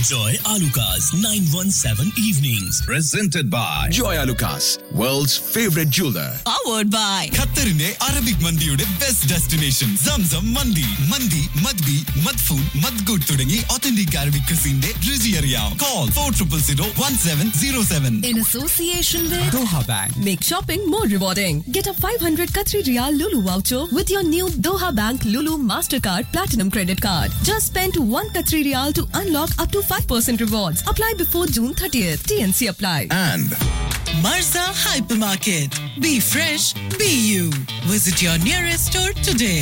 Enjoy Alucard's 917 evenings. presented by Joy Lucas, world's favorite jeweler. powered by ഖത്തറിന്റെ Arabic മന്തിയുടെ best destination Zamzam mandi mandi മദ്ബി മദ്ഫൂൻ മദ്ഗൂട്ട് തുടങ്ങി ഒത്തന്റിക് അറബിക് ക്രിസിന്റെ രുചി അറിയാം call four triple zero one seven zero seven in association with Doha bank Make shopping more rewarding. Get a 500 Qatari Riyal Lulu voucher with your new Doha Bank Lulu Mastercard Platinum Credit Card. Just spend 1 Qatari Riyal to unlock up to 5% rewards. Apply before June 30th. TNC apply. And Marza Hypermarket. Be fresh, be you. Visit your nearest store today.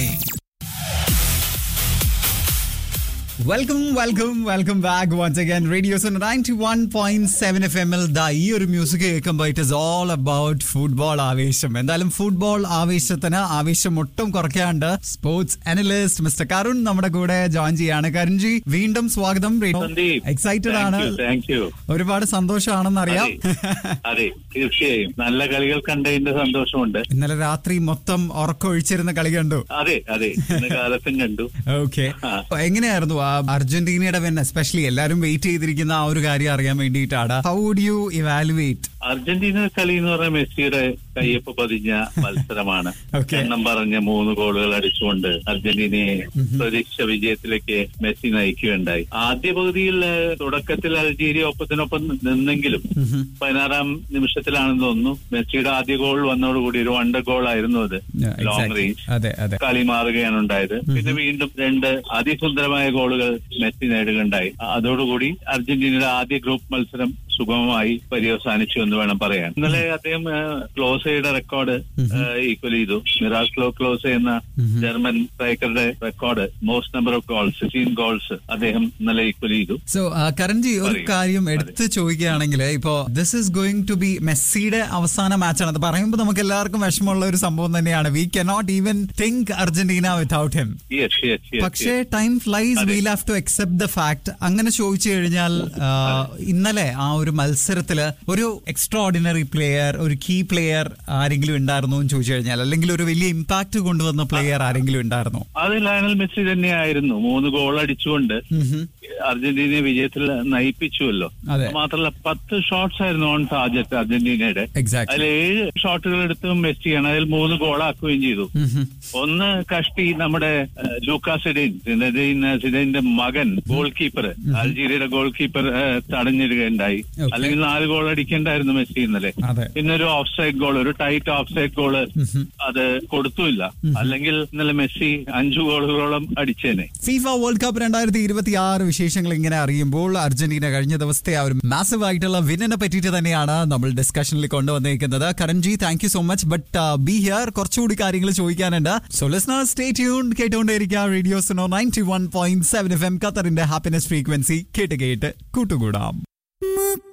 Welcome welcome welcome back once again radio ninety one point seven F M എൽ ദ ഈ ഒരു music കേൾക്കുമ്പോൾ it is all about football ആവേശം എന്തായാലും football ആവേശത്തിന് ആവേശം ഒട്ടും കുറയ്ക്കാണ്ട് സ്പോർട്സ് അനലിസ്റ്റ് മിസ്റ്റർ കരുൺ നമ്മുടെ കൂടെ ജോയിൻ ചെയ്യാണ് കരുൺജി വീണ്ടും സ്വാഗതം സന്ദീപ് എക്സൈറ്റഡ് ആണ് താങ്ക് യു ഒരുപാട് സന്തോഷമാണെന്ന് അറിയാം അതെ തീർച്ചയായും നല്ല കളികൾ കണ്ടതിന്റെ സന്തോഷമുണ്ട് ഇന്നലെ രാത്രി മൊത്തം ഉറക്കൊഴിച്ചിരുന്ന കളി കണ്ടു അതെ അതെ ഇന്ന് കാലത്തും കണ്ടു ഓക്കെ ആ. എങ്ങനെയായിരുന്നു ആ അർജന്റീനയുടെ വെൻ എസ്പെഷ്യലി എല്ലാരും വെയിറ്റ് ചെയ്തിരിക്കുന്ന ആ ഒരു കാര്യം അറിയാൻ വേണ്ടിയിട്ടാണ് how would you evaluate Argentina കളി എന്ന് പറഞ്ഞാൽ മെസ്സിയുടെ കയ്യൊപ്പ് പതിഞ്ഞ മത്സരമാണ് Okay. എണ്ണം പറഞ്ഞ മൂന്ന് ഗോളുകൾ അടിച്ചുകൊണ്ട് അർജന്റീനയെ പ്രതീക്ഷ വിജയത്തിലേക്ക് മെസ്സി നയിക്കുകയുണ്ടായി ആദ്യ പകുതിയിൽ ഏഹ്, തുടക്കത്തിൽ അൾജീരിയ ഒപ്പത്തിനൊപ്പം നിന്നെങ്കിലും പതിനാറാം നിമിഷത്തിലാണെന്ന് തോന്നുന്നു മെസ്സിയുടെ ആദ്യ ഗോൾ വന്നതോടുകൂടി ഒരു വണ്ടർ ഗോൾ ആയിരുന്നു അത് ലോങ് റേഞ്ച് അതെ അതെ കളി മാറുകയാണ് ഉണ്ടായത് പിന്നെ വീണ്ടും രണ്ട് അതിസുന്ദരമായ ഗോളുകൾ മെസ്സി നേടുകയുണ്ടായി അതോടുകൂടി അർജന്റീനയുടെ ആദ്യ ഗ്രൂപ്പ് മത്സരം സുഗമമായി പര്യവസാനിച്ചു എന്ന് വേണം പറയാൻ ഇന്നലെ അദ്ദേഹം ഏഹ്, ക്ലോസയുടെ റെക്കോർഡ് ഈക്വൽ ചെയ്തു മിറാക്ലോ ക്ലോസ എന്ന ജർമ്മൻ സ്ട്രൈക്കറുടെ record most number of goals sixteen goals അദ്ദേഹം ഇന്നലെ ഈക്വൽ ചെയ്തു സോ കരൺജി ഒരു പറയൂ. കാര്യം എടുത്ത് ചോദിക്കുകയാണെങ്കിൽ ഇപ്പോ this is going to be മെസ്സിയുടെ അവസാന മാച്ചാണ് അത് പറയുമ്പോൾ നമുക്ക് എല്ലാവർക്കും വിഷമമുള്ള ഒരു സംഭവം തന്നെയാണ് we cannot even think Argentina without him yes yes പക്ഷേ ടൈം ഫ്ലൈസ് അതെ. We'll have to accept the fact അങ്ങനെ ചോദിച്ചു കഴിഞ്ഞാൽ ആ, ഇന്നലെ ആ ഒരു മത്സരത്തില് ഒരു എക്സ്ട്രാ ഓർഡിനറി പ്ലെയർ ഒരു കീ പ്ലെയർ ആരെങ്കിലും ഉണ്ടായിരുന്നോ എന്ന് ചോദിച്ചു കഴിഞ്ഞാൽ അല്ലെങ്കിൽ ഒരു വലിയ ഇമ്പാക്ട് കൊണ്ടുവന്ന പ്ലെയർ ആരെങ്കിലും ഉണ്ടായിരുന്നോ അത് ലയണൽ മെസ്സി തന്നെയായിരുന്നു മൂന്ന് ഗോൾ അടിച്ചുകൊണ്ട് അർജന്റീനയെ വിജയത്തിൽ നയിപ്പിച്ചുവല്ലോ അതെ. മാത്രമല്ല പത്ത് ഷോട്ട്സ് ആയിരുന്നു ഓൺ ടാർജറ്റ് അർജന്റീനയുടെ Exactly. അതിൽ ഏഴ് ഷോട്ടുകൾ എടുത്ത് മെസ്സിയാണ് അതിൽ മൂന്ന് ഗോളാക്കുകയും ചെയ്തു ഒന്ന് കഷ്ടി നമ്മുടെ ഏഹ്, ലൂക്കാ സിഡൈൻ സിഡൈൻ സിഡൈന്റെ മകൻ ഗോൾ കീപ്പർ അൾജീരിയയുടെ ഗോൾ കീപ്പർ ഏഹ്, തടഞ്ഞിടുകയുണ്ടായി Okay. അല്ലെങ്കിൽ നാല് ഗോൾ അടിക്കേണ്ടായിരുന്നു മെസ്സി ഇന്നലെ അതെ. പിന്നെ ഒരു ഓഫ് സൈഡ് ഗോൾ ഒരു ടൈറ്റ് ഓഫ് സൈഡ് ഗോള് അത് കൊടുത്തുമില്ല അല്ലെങ്കിൽ ഇന്നലെ മെസ്സി അഞ്ചു ഗോളുകളോളം അടിച്ചേനെ ഫീഫ വേൾഡ് കപ്പ് രണ്ടായിരത്തി ഇരുപത്തി ആറ് വിശേഷങ്ങൾ ഇങ്ങനെ അറിയുമ്പോൾ അർജന്റീന കഴിഞ്ഞ ദിവസത്തെ ആ ഒരു മാസീവ് ആയിട്ടുള്ള വിന്നിനെ പറ്റിയിട്ട് തന്നെയാണ് നമ്മൾ ഡിസ്കഷനിൽ കൊണ്ടുവന്നേക്കുന്നത് കരൺജി thank you so much but be here കുറച്ചുകൂടി കാര്യങ്ങൾ ചോദിക്കാനുണ്ട് സോ ലിസ്ണർ സ്റ്റേ ട്യൂൺ കേട്ടുകൊണ്ടേയിരിക്കുക radio Suno ninety one point seven F M ഖത്തറിന്റെ ഹാപ്പിനെസ് ഫ്രീക്വൻസി കേട്ട് കേട്ട് കൂട്ടുകൂടാം